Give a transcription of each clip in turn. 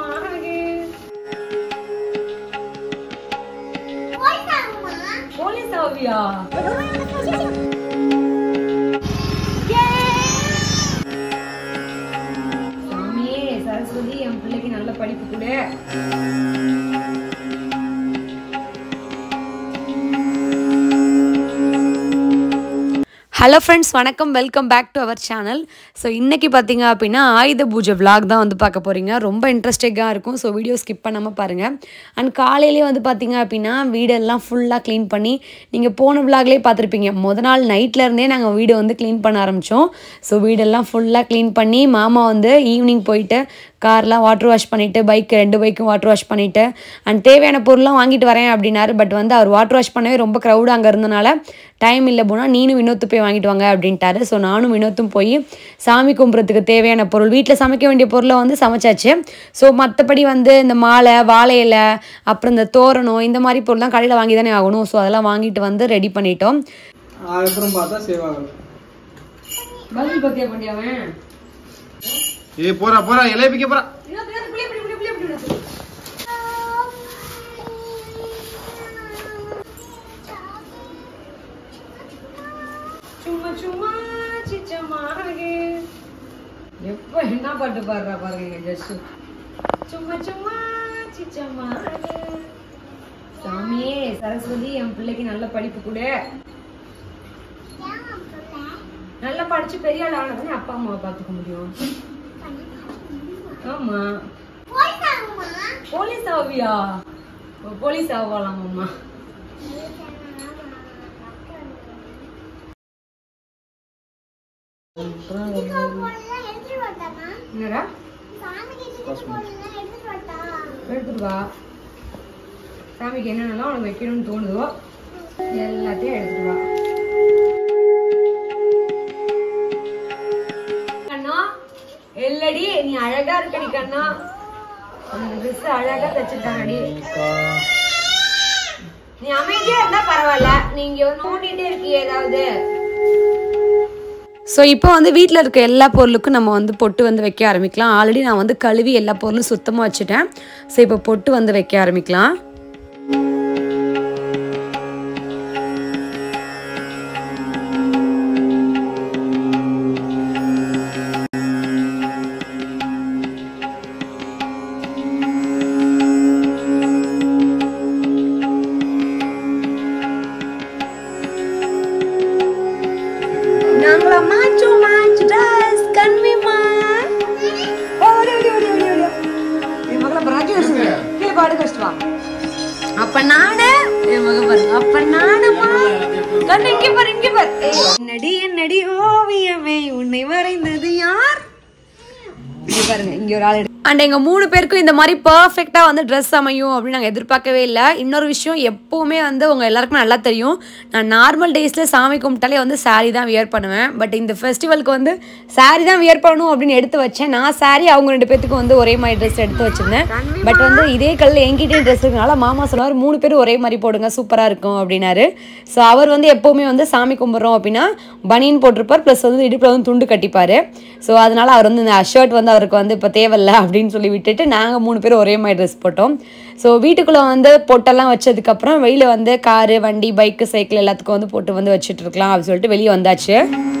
சிச்சமாகு police ஆவியா சாமியே சரஸ்வதி என் பிள்ளைக்கு நல்ல படிப்பு கொடு ஹலோ ஃப்ரெண்ட்ஸ் வணக்கம் welcome back to our channel so இன்றைக்கி பார்த்தீங்க அப்படின்னா ஆயுத பூஜை vlog தான் வந்து பார்க்க போகிறீங்க ரொம்ப இன்ட்ரெஸ்டிங்காக இருக்கும் ஸோ வீடியோ ஸ்கிப் பண்ணாமல் பாருங்கள் அண்ட் காலையிலேயே வந்து பார்த்தீங்க அப்படின்னா வீடெல்லாம் ஃபுல்லாக க்ளீன் பண்ணி நீங்கள் போன vlogலேயே பார்த்துருப்பீங்க முத நாள் நைட்ல இருந்தே நாங்கள் வீடு வந்து க்ளீன் பண்ண ஆரம்பித்தோம் ஸோ வீடெல்லாம் ஃபுல்லாக க்ளீன் பண்ணி மாமா வந்து ஈவினிங் போயிட்டு கார்லாம் வாட்டர் வாஷ் பண்ணிவிட்டு பைக் ரெண்டு பைக்கும் வாட்டர் வாஷ் பண்ணிவிட்டு அண்ட் தேவையான பொருள்லாம் வாங்கிட்டு வரேன் அப்படின்னாரு பட் வந்து அவர் வாட்டர் வாஷ் பண்ணவே ரொம்ப க்ரௌடு அங்கே இருந்தனால டைம் இல்லை போனால் நீனும் வினோத்து போய் வாங்கிட்டு வாங்க அப்படின்ட்டாரு ஸோ நானும் வினோத்தும் போய் சாமி கும்பிட்றதுக்கு தேவையான பொருள் வீட்டில் சமைக்க வேண்டிய பொருளை வந்து சமைச்சாச்சு ஸோ மற்றபடி வந்து இந்த மாலை வாழை இலை அப்புறம் இந்த தோரணம் இந்த மாதிரி பொருள்லாம் கடையில் வாங்கி தானே ஆகணும் ஸோ அதெல்லாம் வாங்கிட்டு வந்து ரெடி பண்ணிட்டோம் அதுக்கப்புறம் பார்த்தா சேவ் ஆகல பதில் பத்தியா பண்ணியாவன் ஏய் போறா போறா இலைய பிக்க போறா சும்மா சும்மா சிச்சமாகு எப்ப என்ன பாட்டு பாடுறா பாருங்க ஜஸ்ட் சும்மா சும்மா சிச்சமாகு சாமியே சரஸ்வதி என் பிள்ளைக்கு நல்ல படிப்பு கொடு நல்லா படிச்சு பெரிய ஆள் ஆனதுன்னு அப்பா அம்மாவை பாத்துக்க முடியும் ஆமா போலீஸ் ஆவியா ஓ, போலீஸ் ஆகலாம் அம்மா என்னடா எடுத்துட்டு வா சாமிக்கு என்னென்னலாம் உனக்கு வைக்கணும்னு தோணுதோ எல்லாத்தையும் எடுத்துட்டு வா கண்ணா எல்லடி நீ அழகா இருக்கடி கண்ணா உனக்கு ட்ரெஸ் அழகா தச்சிருக்காங்கடி நீ அமைதியா இருந்தா பரவாயில்ல நீங்க நோண்டிட்டே இருக்கியே ஏதாவது ஸோ இப்போ வந்து வீட்டில் இருக்க எல்லா பொருளுக்கும் நம்ம வந்து பொட்டு வந்து வைக்க ஆரம்பிக்கலாம் ஆல்ரெடி நான் வந்து கழுவி எல்லா பொருளும் சுத்தமாக வச்சுட்டேன் ஸோ இப்போ பொட்டு வந்து வைக்க ஆரம்பிக்கலாம் நாங்களா மாச்சோ மாச் ட்ரெஸ் கண்விமா ஓடி ஓடி ஓடி ஓடி ஓடி என் மகளை பிராக்கி வச்சுங்க கீழே பாடு கஷ்டமா அப்ப நானு என் மக பாருங்க அப்ப நானுமா கண்ணு இங்க பாரு இங்க பாரு ஏய், என்னடி என்னடி ஓவியமே உன்னை வரைந்தது யார் இங்க பாருங்க இங்க ஒரு ஆள் எடு- அண்ட் எங்கள் மூணு பேருக்கும் இந்த மாதிரி பர்ஃபெக்டாக வந்து ட்ரெஸ் அமையும் அப்படின்னு நாங்கள் எதிர்பார்க்கவே இல்லை இன்னொரு விஷயம் எப்போவுமே வந்து உங்கள் எல்லாருக்குமே நல்லா தெரியும் நான் நார்மல் டேஸில் சாமி கும்பிட்டாலே வந்து saree தான் வியர் பண்ணுவேன் பட் இந்த ஃபெஸ்டிவலுக்கு வந்து saree தான் வியர் பண்ணணும் அப்படின்னு எடுத்து வச்சேன் நான் saree அவங்க ரெண்டு பேத்துக்கும் வந்து ஒரே மாதிரி ட்ரெஸ் எடுத்து வச்சிருந்தேன் பட் வந்து இதே கல்லில் என்கிட்டயும் ட்ரெஸ் இருக்கனால மாமா சொன்னார் மூணு பேரும் ஒரே மாதிரி போடுங்க சூப்பராக இருக்கும் அப்படின்னாரு ஸோ அவர் வந்து எப்போவுமே வந்து சாமி கும்பிட்றோம் அப்படின்னா பனியன் போட்டிருப்பார் ப்ளஸ் வந்து இடுப்பில் வந்து துண்டு கட்டிப்பார் ஸோ அதனால அவர் வந்து இந்த ஷர்ட் வந்து அவருக்கு வந்து இப்போ தேவையில்ல அப்படின்னு சொல்லி விட்டுட்டு நாங்கள் மூணு பேரும் ஒரே மாதிரி ட்ரெஸ் போட்டோம் ஸோ வீட்டுக்குள்ளே வந்து பொட்டெல்லாம் வச்சதுக்கப்புறம் வெளியில் வந்து காரு வண்டி பைக்கு சைக்கிள் எல்லாத்துக்கும் வந்து போட்டு வந்து வச்சுட்டு இருக்கலாம் அப்படின்னு சொல்லிட்டு வெளியே வந்தாச்சு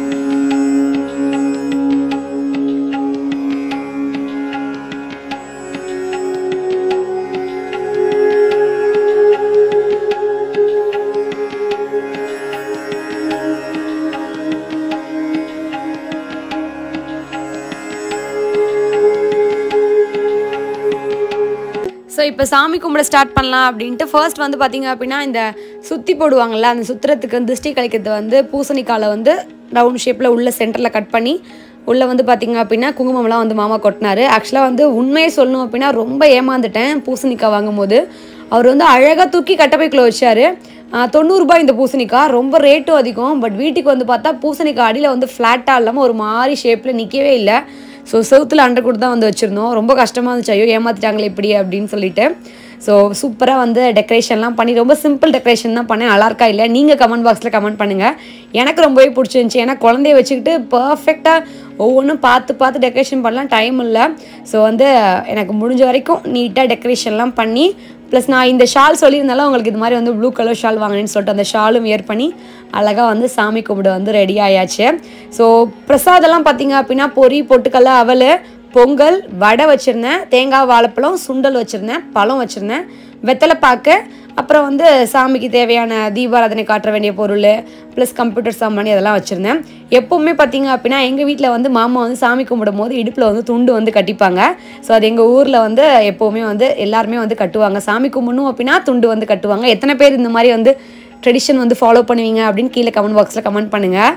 ஸோ இப்போ சாமி கும்பிட ஸ்டார்ட் பண்ணலாம் அப்படின்ட்டு ஃபர்ஸ்ட் வந்து பார்த்தீங்க அப்படின்னா இந்த சுற்றி போடுவாங்கள்ல அந்த சுத்துறதுக்கு திருஷ்டி கழிக்கிறது வந்து பூசணிக்காலை வந்து ரவுண்ட் ஷேப்பில் உள்ள சென்டரில் கட் பண்ணி உள்ளே வந்து பார்த்தீங்க அப்படின்னா குங்குமம்லாம் வந்து மாமா கொட்டினாரு ஆக்சுவலாக வந்து உண்மையை சொல்லணும் அப்படின்னா ரொம்ப ஏமாந்துட்டேன் பூசணிக்காய் வாங்கும்போது அவர் வந்து அழகாக தூக்கி கட்டப்பைக்குள்ளே வச்சாரு ஆஹ் தொண்ணூறுரூபா இந்த பூசணிக்காய் ரொம்ப ரேட்டும் அதிகம் பட் வீட்டுக்கு வந்து பார்த்தா பூசணிக்காய் அடியில் வந்து ஃப்ளாட்டாக இல்லாமல் ஒரு மாதிரி ஷேப்பில் நிற்கவே இல்லை ஸோ செவுத்துல அண்டர் கொடுத்து தான் வந்து வச்சுருந்தோம் ரொம்ப கஷ்டமாக இருந்துச்சு ஐயோ ஏமாத்திட்டாங்களே இப்படி அப்படின்னு சொல்லிட்டு ஸோ சூப்பராக வந்து டெக்கரேஷன்லாம் பண்ணி ரொம்ப சிம்பிள் டெக்கரேஷன் தான் பண்ணேன் நல்லா இருக்கா இல்லை நீங்கள் கமெண்ட் பாக்ஸில் கமெண்ட் பண்ணுங்கள் எனக்கு ரொம்பவே பிடிச்சிருந்துச்சி ஏன்னா குழந்தைய வச்சுக்கிட்டு பர்ஃபெக்டாக ஒவ்வொன்றும் பார்த்து பார்த்து டெக்கரேஷன் பண்ணலாம் டைம் இல்லை ஸோ வந்து எனக்கு முடிஞ்ச வரைக்கும் நீட்டாக டெக்கரேஷன்லாம் பண்ணி ப்ளஸ் நான் இந்த ஷால் சொல்லியிருந்தாலும் உங்களுக்கு இது மாதிரி வந்து ப்ளூ கலர் ஷால் வாங்கினேன்னு சொல்லிட்டு அந்த ஷாலும் வியர் பண்ணி அழகாக வந்து சாமி கும்பிட வந்து ரெடி ஆயாச்சு ஸோ பிரசாதெல்லாம் பார்த்தீங்க அப்படின்னா பொரி பொட்டுக்கல்ல அவல் பொங்கல் வடை வச்சுருந்தேன் தேங்காய் வாழைப்பழம் சுண்டல் வச்சுருந்தேன் பழம் வச்சுருந்தேன் வெத்தலை பாக்கு அப்புறம் வந்து சாமிக்கு தேவையான தீபாராதனை காட்ட வேண்டிய பொருள் ப்ளஸ் கம்ப்யூட்டர் சாமானி அதெல்லாம் வச்சுருந்தேன் எப்போவுமே பார்த்தீங்க அப்படின்னா எங்கள் வீட்டில் வந்து மாமா வந்து சாமி கும்பிடும் போது இடுப்பில் வந்து துண்டு வந்து கட்டிப்பாங்க ஸோ அது எங்கள் ஊரில் வந்து எப்போவுமே வந்து எல்லாருமே வந்து கட்டுவாங்க சாமி கும்பிடணும் அப்படின்னா துண்டு வந்து கட்டுவாங்க எத்தனை பேர் இந்த மாதிரி வந்து ட்ரெடிஷன் வந்து ஃபாலோ பண்ணுவீங்க அப்படின்னு கீழே கமெண்ட் பாக்ஸில் கமெண்ட் பண்ணுங்கள்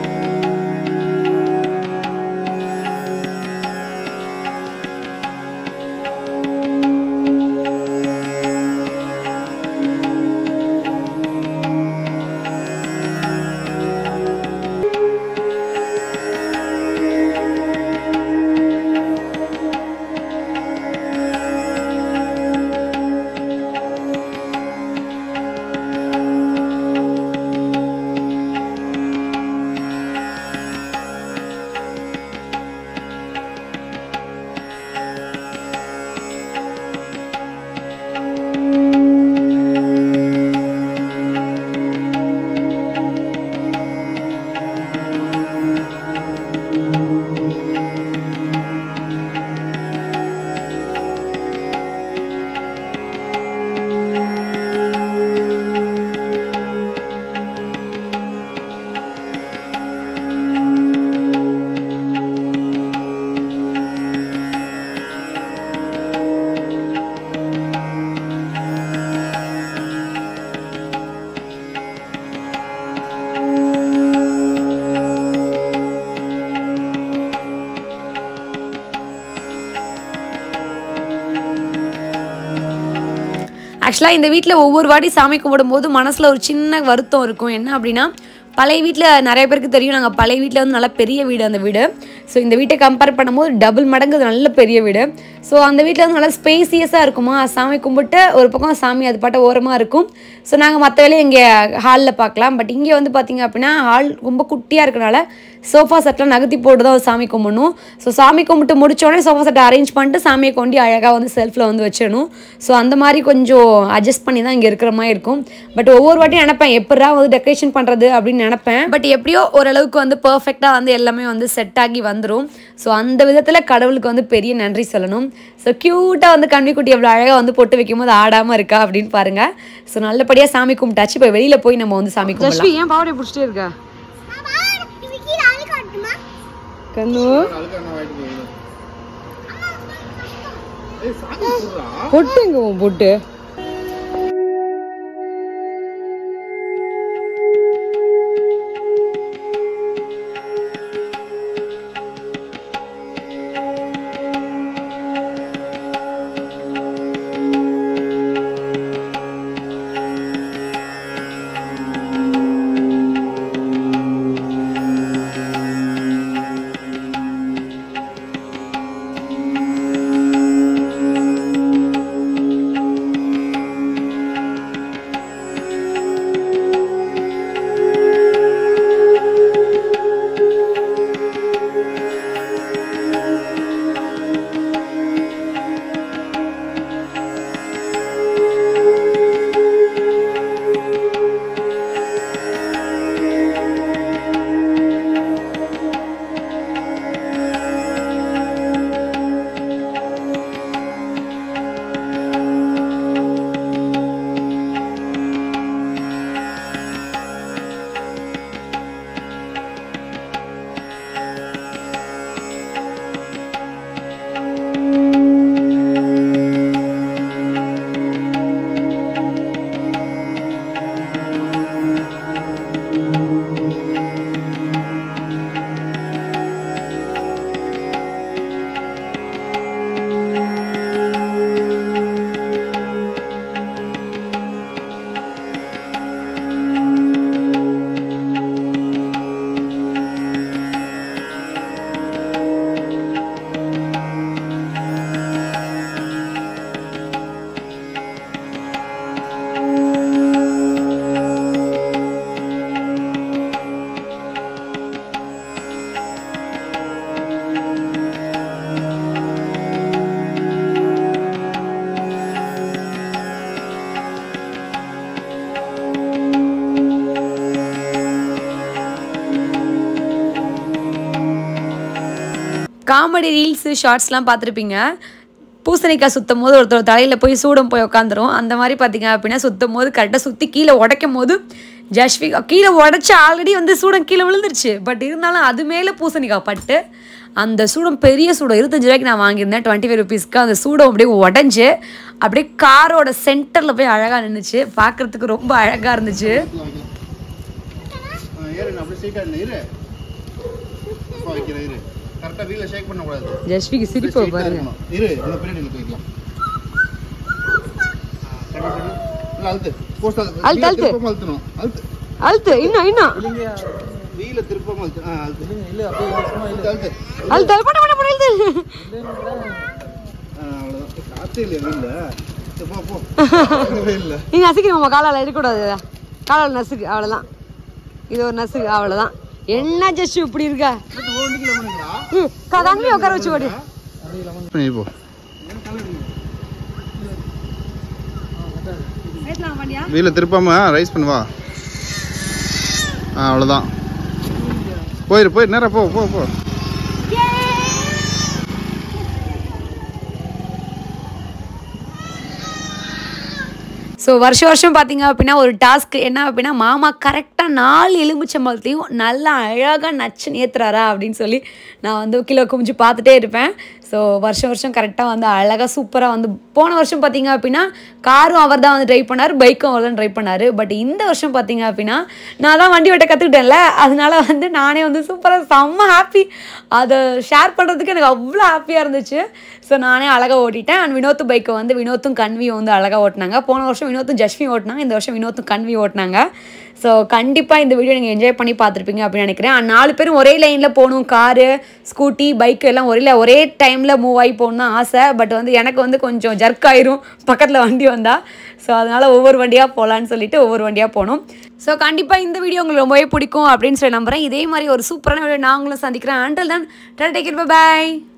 ஆக்சுவலாக இந்த வீட்டில் ஒவ்வொரு வாட்டி சாமி கும்பிடும் போது மனசில் ஒரு சின்ன வருத்தம் இருக்கும் என்ன அப்படின்னா பழைய வீட்டில் நிறைய பேருக்கு தெரியும் நாங்கள் பழைய வீட்டில் வந்து நல்ல பெரிய வீடு அந்த வீடு ஸோ இந்த வீட்டை கம்பேர் பண்ணும்போது டபுள் மடங்கு அது நல்ல பெரிய வீடு ஸோ அந்த வீட்டில் வந்து நல்லா ஸ்பேசியஸாக இருக்குமா சாமி கும்பிட்டு ஒரு பக்கம் சாமி அது பாட்ட ஓரமாக இருக்கும் ஸோ நாங்கள் மற்ற வேலையை இங்கே ஹாலில் பார்க்கலாம் பட் இங்கே வந்து பார்த்தீங்க அப்படின்னா ஹால் ரொம்ப குட்டியாக இருக்கனால சோஃபா செட்லாம் நகர்த்தி போட்டு தான் சாமி கும்பிடணும் ஸோ சாமி கும்பிட்டு முடிச்சோடனே சோஃபா செட்டை அரேஞ்ச் பண்ணிட்டு சாமியை கொண்டு அழகாக வந்து செல்ஃபில் வந்து வச்சிடணும் ஸோ அந்த மாதிரி கொஞ்சம் அட்ஜஸ்ட் பண்ணி தான் இங்கே இருக்கிற மாதிரி இருக்கும் பட் ஒவ்வொரு வாட்டியும் நினைப்பேன் எப்படா வந்து டெக்கரேஷன் பண்ணுறது அப்படின்னு நினைப்பேன் பட் எப்படியோ ஓரளவுக்கு வந்து பர்ஃபெக்டாக வந்து எல்லாமே வந்து செட் ஆகி வந்துடும் ஸோ அந்த விதத்தில் கடவுளுக்கு வந்து பெரிய நன்றி சொல்லணும் ஸோ க்யூட்டாக வந்து கன்னிக்குட்டி எவ்வளோ அழகாக வந்து பொட்டு வைக்கும்போது ஆடாமல் இருக்கா அப்படின்னு பாருங்க ஸோ நல்லபடியாக சாமி கும்பிட்டாச்சு இப்போ வெளியில் போய் நம்ம வந்து சாமி கும்பிடலாம் ஏன் பாவடை பிடிச்சிட்டே இருக்கா கண்ணு பொட்டு எங்க உன் பொட்டு காமெடி ரீல்ஸு ஷார்ட்ஸ்லாம் பார்த்துருப்பீங்க பூசணிக்காய் சுற்றும் போது ஒருத்தர் தலையில் போய் சூடம் போய் உட்காந்துரும் அந்த மாதிரி பார்த்தீங்க அப்படின்னா சுற்றும் போது கரெக்டாக சுற்றி கீழே உடைக்கும் போது ஜஷ்வி கீழே உடச்சி ஆல்ரெடி வந்து சூடம் கீழே விழுந்துருச்சு பட் இருந்தாலும் அது மேலே பூசணிக்காய் பட்டு அந்த சூடம் பெரிய சூடம் இருபத்தஞ்சு ரூபாய்க்கு நான் வாங்கியிருந்தேன் டுவெண்ட்டி ஃபைவ் ருபீஸ்க்கு அந்த சூடம் அப்படியே உடஞ்சி அப்படியே காரோட சென்டரில் போய் அழகாக நின்றுச்சு பார்க்குறதுக்கு ரொம்ப அழகாக இருந்துச்சு ஆ, ஏறு நான் அப்படியே சீட்டா இல்லை இரு அப்பா வைக்கிறேன் இரு கரெக்டாக வீல ஷேக் பண்ணக்கூடாது ஜஷ்விக்கு சிரிப்பை Straight ஆ பாருங்க இருக்கணும். இரு இன்னும் பின்னாடி இழுத்து வைக்கலாம் ஆ, சரி, சரி. இல்ல, அழுத்து போஸ்ட் அழுத்து, வீல அழுத்து. திருப்பாம அழுத்தணும் அழுத்து அழுத்து இன்னும் இன்னும் இல்லைங்க வீல திருப்பாம அழுத்து ஆ அழுத்து இல்லைங்க இல்லை அப்படியே இல்லை, சும்மா இல்லை அழுத்து அழுத்து அழுத்து அழுத்து பண்ண பண்ண பண்ண அழுத்து ஆ, அவ்வளவுதான் காத்தே இல்லையா வீல்ல சரி, போ போ வீல்ல நீ நசுக்கணும் உங்கள் காலால் இருக்கக்கூடாது காலால் நசுக்கு அவ்வளோதான் இது ஒரு நசுக்கு அவ்வளோதான் என்ன ஜஸ்ட் இப்படி இருக்கா ஓடி கிலோமீட்டரா ம் தண்ணி உட்கார வச்சு ஓடி பண்ணி போ வீல திருப்பாம ரைஸ் பண்ணுவா ஆ அவ்வளோதான் போயிரு போயிரு நேரா போ போ போ ஸோ வருஷம் வருஷம் பார்த்தீங்க அப்படின்னா ஒரு டாஸ்க் என்ன அப்படின்னா மாமா கரெக்டாக நாலு எலுமிச்சம்பழத்தையும் நல்லா அழகாக நச்சு ஏற்றுறாரா அப்படின்னு சொல்லி நான் வந்து கிலோ குமிஞ்சு பார்த்துட்டே இருப்பேன் ஸோ வருஷம் வருஷம் கரெக்டாக வந்து அழகாக சூப்பராக வந்து போன வருஷம் பார்த்தீங்க அப்படின்னா காரும் அவர் தான் வந்து ட்ரைவ் பண்ணார் பைக்கும் அவர் தான் ட்ரைவ் பண்ணார் பட் இந்த வருஷம் பார்த்தீங்க அப்படின்னா நான் தான் வண்டி ஓட்ட கற்றுக்கிட்டேன்ல அதனால வந்து நானே வந்து சூப்பராக செம்ம ஹாப்பி அதை ஷேர் பண்ணுறதுக்கு எனக்கு அவ்வளோ ஹாப்பியாக இருந்துச்சு ஸோ நானே அழகாக ஓட்டிட்டேன் அண்ட் வினோத் பைக்கை வந்து வினோத்தும் கன்வியும் வந்து அழகாக ஓட்டினாங்க போன வருஷம் வினோத்தும் ஜஷ்மி ஓட்டினாங்க இந்த வருஷம் வினோத்தும் கன்வி ஓட்டினாங்க ஸோ கண்டிப்பாக இந்த வீடியோ நீங்கள் என்ஜாய் பண்ணி பார்த்துருப்பீங்க அப்படின்னு நினைக்கிறேன் And நாலு பேரும் ஒரே லைனில் போகணும் காரு ஸ்கூட்டி பைக் எல்லாம் ஒரே ஒரே டைமில் மூவ் ஆகி போகணும் தான் ஆசை பட் வந்து எனக்கு வந்து கொஞ்சம் ஜர்க் ஆயிரும் பக்கத்தில் வண்டி வந்தால் ஸோ அதனால் ஒவ்வொரு வண்டியாக போகலான்னு சொல்லிட்டு ஒவ்வொரு வண்டியாக போகணும் ஸோ கண்டிப்பாக இந்த வீடியோ உங்களுக்கு ரொம்பவே பிடிக்கும் அப்படின்னு சொல்லி நம்புகிறேன் இதே மாதிரி ஒரு சூப்பரான வீடியோ நான் உங்களும் சந்திக்கிறேன் அண்டல் தான் டேக் இட் பை